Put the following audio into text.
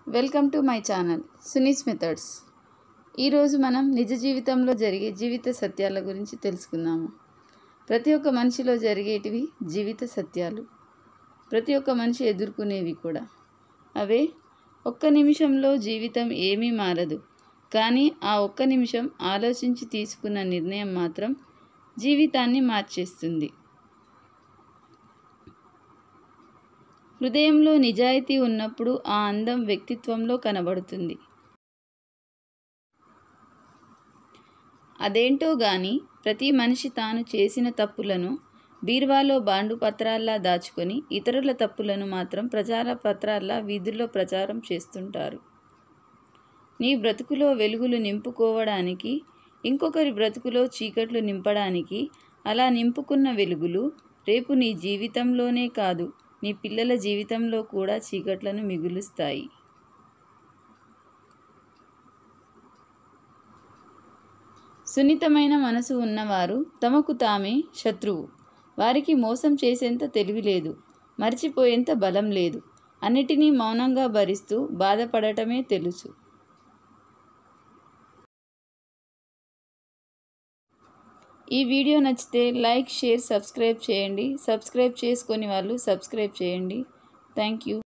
welcome to my channel Suni's methods ఈరోజు మనం నిజ జీవితంలో జరిగే జీవిత సత్యాల గురించి తెలుసుకుందాము ప్రతి ఒక్క మనిషిలో జరిగేటివి జీవిత సత్యాలు ప్రతి ఒక్క మనిషి ఎదుర్కొనేవి కూడా అవే ఒక్క నిమిషంలో జీవితం ఏమీ మారదు కానీ ఆ ఒక్క నిమిషం ఆలోచించి తీసుకున్న నిర్ణయం మాత్రం జీవితాన్ని మార్చేస్తుంది హృదయంలో నిజాయితీ ఉన్నప్పుడు ఆ అందం వ్యక్తిత్వంలో కనబడుతుంది అదేంటో గాని ప్రతి మనిషి తాను చేసిన తప్పులను బీర్వాలో బాండు పత్రాల్లా దాచుకొని ఇతరుల తప్పులను మాత్రం ప్రచార పత్రాల్లా వీధుల్లో ప్రచారం చేస్తుంటారు నీ బ్రతుకులో వెలుగులు నింపుకోవడానికి ఇంకొకరి బ్రతుకులో చీకట్లు నింపడానికి అలా నింపుకున్న వెలుగులు రేపు నీ జీవితంలోనే కాదు నీ పిల్లల జీవితంలో కూడా చీకట్లను మిగులుస్తాయి సున్నితమైన మనసు ఉన్నవారు తమకు తామే శత్రువు వారికి మోసం చేసేంత తెలివి లేదు మర్చిపోయేంత బలం లేదు అన్నిటినీ మౌనంగా భరిస్తూ బాధపడటమే తెలుసు ఈ వీడియో నచ్చితే లైక్ షేర్ సబ్స్క్రైబ్ చేయండి సబ్స్క్రైబ్ చేసుకొని వాళ్ళు సబ్స్క్రైబ్ చేయండి థ్యాంక్ యూ